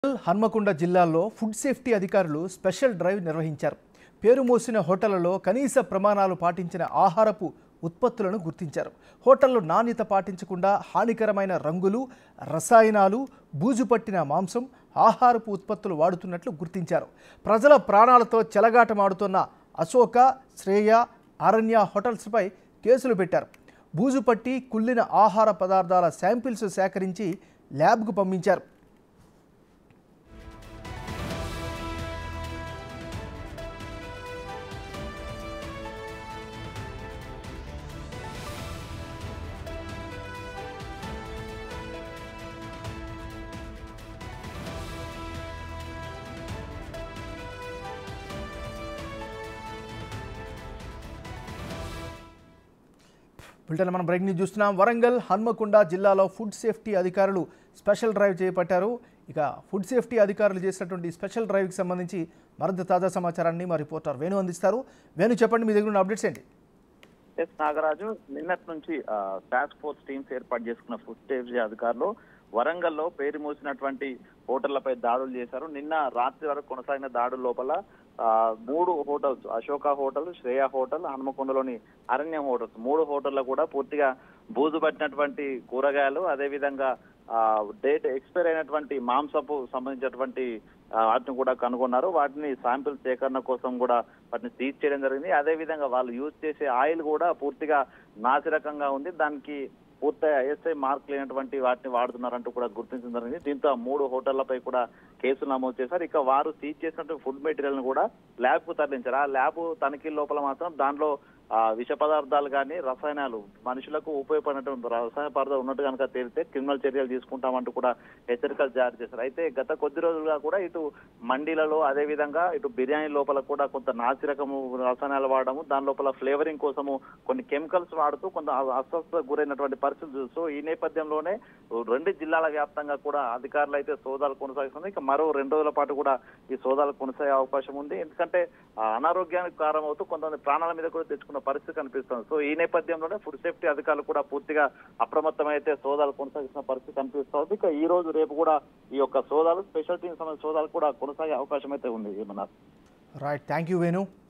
హన్మకొండ జిల్లాలో food safety అధికారులు special drive నిర్వహించారు పేరు మోసిన హోటళ్లలో కనీస ప్రమాణాలు పాటించిన ఆహారపు ఉత్పత్తులను గుర్తించారు హోటళ్లు నాణ్యత పాటించకుండా హానికరమైన రంగులు రసాయనాలు బూజు పట్టిన మాంసం ఆహారపు ఉత్పత్తులు వాడుతున్నట్లు గుర్తించారు ప్రజల ప్రాణాలతో చెలగాటమాడుతున్న అశోక శ్రేయ అరణ్య హోటల్స్పై కేసులు పెట్టారు బూజు పట్టి కుళ్ళిన ఆహార పదార్థాల శాంపిల్స్ సేకరించి ల్యాబ్కు పంపించారు బులెటిన్ మనం బ్రేక్ న్యూస్ చూస్తున్నాం వరంగల్ హన్మకొండ జిల్లాలో ఫుడ్ సేఫ్టీ అధికారులు స్పెషల్ డ్రైవ్ చేపట్టారు ఇక ఫుడ్ సేఫ్టీ అధికారులు చేసినటువంటి స్పెషల్ డ్రైవ్కి సంబంధించి మరింత తాజా సమాచారాన్ని మా రిపోర్టర్ వేణు అందిస్తారు వేణు చెప్పండి మీ దగ్గర ఉన్న అప్డేట్స్ ఏంటి ఎస్ నాగరాజు నిన్నటి నుంచి ఆ, టాస్క్ ఫోర్స్ టీమ్స్ ఏర్పాటు చేసుకున్న ఫుడ్ సేఫ్టీ అధికారులు వరంగల్లో పేరు మూసినటువంటి హోటళ్లపై దాడులు చేశారు నిన్న రాత్రి వరకు కొనసాగిన దాడుల లోపల ఆ, మూడు hotels Ashoka hotel Shreya hotel హనుమకొండలోని అరణ్యం హోటల్స్ మూడు హోటల్లో కూడా పూర్తిగా బూజు పట్టినటువంటి కూరగాయలు అదేవిధంగా ఆ, డేట్ ఎక్స్పైర్ అయినటువంటి మాంసపు సంబంధించినటువంటి ఆ, వాటిని కూడా కనుగొన్నారు వాటిని శాంపిల్ సేకరణ కోసం కూడా వాటిని సీజ్ చేయడం జరిగింది అదే విధంగా వాళ్ళు యూజ్ చేసే ఆయిల్ కూడా పూర్తిగా నాసిరకంగా ఉంది దానికి పూర్తిగా ఐఎస్ఐ మార్క్ లేనటువంటి వాటిని వాడుతున్నారంటూ కూడా గుర్తించడం జరిగింది దీంతో ఆ మూడు హోటళ్లపై కూడా కేసులు నమోదు చేశారు ఇక వారు సీజ్ చేసినటువంటి ఫుడ్ మెటీరియల్ ను కూడా ల్యాబ్ కు తరలించారు ఆ ల్యాబ్ తనిఖీ లోపల మాత్రం దానిలో ఆ, విష పదార్థాలు కానీ రసాయనాలు మనుషులకు ఉపయోగపడినటువంటి రసాయన పదార్థాలు ఉన్నట్టు కనుక తేలితే క్రిమినల్ చర్యలు తీసుకుంటామంటూ కూడా హెచ్చరికలు జారీ చేశారు అయితే గత కొద్ది రోజులుగా కూడా ఇటు మండీలలో అదే విధంగా ఇటు బిర్యానీ లోపల కూడా కొంత నాసిరకము రసాయనాలు వాడడము దాని లోపల ఫ్లేవరింగ్ కోసము కొన్ని కెమికల్స్ వాడుతూ కొంత అస్వస్థత గురైనటువంటి పరిస్థితులు సో ఈ నేపథ్యంలోనే రెండు జిల్లాల వ్యాప్తంగా కూడా అధికారులు అయితే సోదాలు కొనసాగిస్తుంది ఇక మరో రెండు రోజుల పాటు కూడా ఈ సోదాలు కొనసాగే అవకాశం ఉంది ఎందుకంటే ఆ అనారోగ్యానికి కారణమవుతూ కొంతమంది ప్రాణాల మీద కూడా తెచ్చుకున్న పరిస్థితి కనిపిస్తుంది సో ఈ నేపథ్యంలోనే ఫుడ్ సేఫ్టీ అధికారులు కూడా పూర్తిగా అప్రమత్తమైతే సోదాలు కొనసాగిస్తున్న పరిస్థితి కనిపిస్తుంది ఇక ఈ రోజు రేపు కూడా ఈ యొక్క సోదాలు స్పెషల్ టీమ్ సంబంధించిన సోదాలు కూడా కొనసాగే అవకాశం అయితే ఉంది ఏమన్నారు రైట్ థ్యాంక్ యూ వేణు